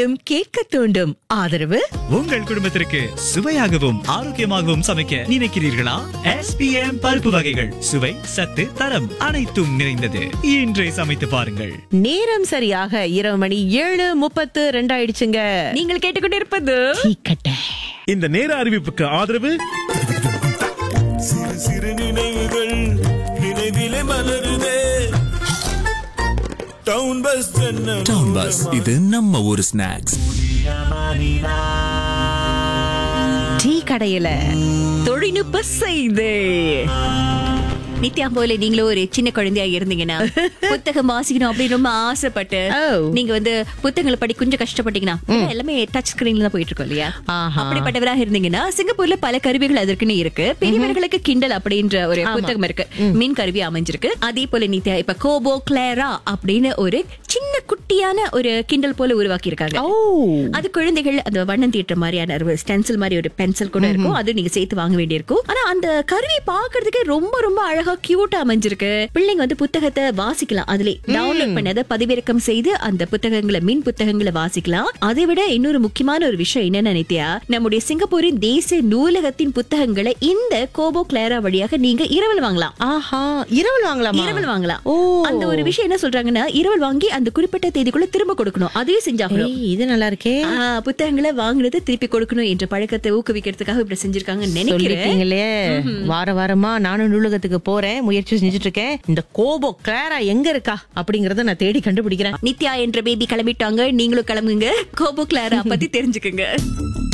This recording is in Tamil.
மீண்டும் கேட்க தூண்டும் ஆதரவு உங்கள் குடும்பத்திற்கு சுவையாகவும் ஆரோக்கியமாகவும் சமைக்க நினைக்கிறீர்களா எஸ்பிஎம் பருப்பு வகைகள் சுவை சத்து தரம் அனைத்தும் நிறைந்தது இன்றே சமைத்து பாருங்கள் நேரம் சரியாக இரவு மணி ஏழு முப்பத்து ரெண்டாயிடுச்சுங்க நீங்கள் கேட்டுக்கொண்டிருப்பது தீக்கட்ட இந்த நேர அறிவிப்புக்கு ஆதரவு சிறு சிறு நினைவுகள் நினைவிலே மலருதே டவுன் பஸ் டவுன் பஸ் இது நம்ம ஊர் ஸ்நாக்ஸ் டீ கடையில தொழில்நுட்ப செய்தி நித்யா போல நீங்களும் ஒரு சின்ன குழந்தையா இருந்தீங்கன்னா புத்தகம் வாசிக்கணும் அப்படின்னு ரொம்ப ஆசைப்பட்டு Oh. நீங்க வந்து புத்தகங்களை படி கொஞ்சம் கஷ்டப்பட்டீங்கன்னா ஏன்னா எல்லாமே டச் ஸ்கிரீன்ல தான் போயிட்டு இருக்கோம் இல்லையா ஆஹா. அப்படிப்பட்டவராக இருந்தீங்கன்னா சிங்கப்பூர்ல பல கருவிகள் அதற்குன்னு இருக்கு பெரியவர்களுக்கு கிண்டல் அப்படின்ற ஒரு புத்தகம் இருக்கு மின் கருவி அமைஞ்சிருக்கு அதே போல நித்யா இப்ப கோபோ கிளேரா அப்படின்னு ஒரு சின்ன குட்டியான ஒரு கிண்டல் போல உருவாக்கி இருக்காங்க ஓ அது குழந்தைகள் அந்த வண்ணம் தீட்டுற மாதிரியான ஒரு ஸ்டென்சில் மாதிரி ஒரு பென்சில் கூட இருக்கும் அது நீங்க சேர்த்து வாங்க வேண்டியிருக்கும் ஆனா அந்த கருவி பாக்குறதுக்கு ரொம்ப ரொம்ப அழகா கியூட்டா அமைஞ்சிருக்கு பிள்ளைங்க வந்து புத்தகத்தை வாசிக்கலாம் அதுல டவுன்லோட் பண்ணதை பதிவிறக்கம் செய்து அந்த புத்தகங்களை மின் புத்தகங்களை வாசிக்கலாம் அதை விட இன்னொரு முக்கியமான ஒரு விஷயம் என்னன்னு நினைத்தியா நம்முடைய சிங்கப்பூரின் தேசிய நூலகத்தின் புத்தகங்களை இந்த கோபோ கிளேரா வழியாக நீங்க இரவல் வாங்கலாம் ஆஹா இரவல் வாங்கலாமா இரவல் வாங்கலாம் ஓ. அந்த ஒரு விஷயம் என்ன சொல்றாங்கன்னா இரவல் வாங்கி அந்த குறிப்பிட்ட தேதிக்குள்ள திரும்ப கொடுக்கணும் அதையும் செஞ்சாகணும் ஏய், இது நல்லா இருக்கே ஆ, புத்தகங்களை வாங்குனதை திருப்பி கொடுக்கணும் என்ற பழக்கத்தை ஊக்குவிக்கிறதுக்காக இப்படி செஞ்சிருக்காங்கன்னு நினைக்கிறேன் சொல்லிட்டீங்களே வார வாரமா நானும் நூலகத்துக்கு போறேன் முயற்சி செஞ்சுட்டு இருக்கேன் இந்த கோபோ கிளாரா எங்க இருக்கா அப்படிங்கறத நான் தேடி கண்டுபிடிக்கிறேன் நித்யா என்ற பேபி கிளம்பிட்டாங்க நீங்களும் கிளம்புங்க கோபோ கிளாரா பத்தி தெரிஞ்சுக்குங்க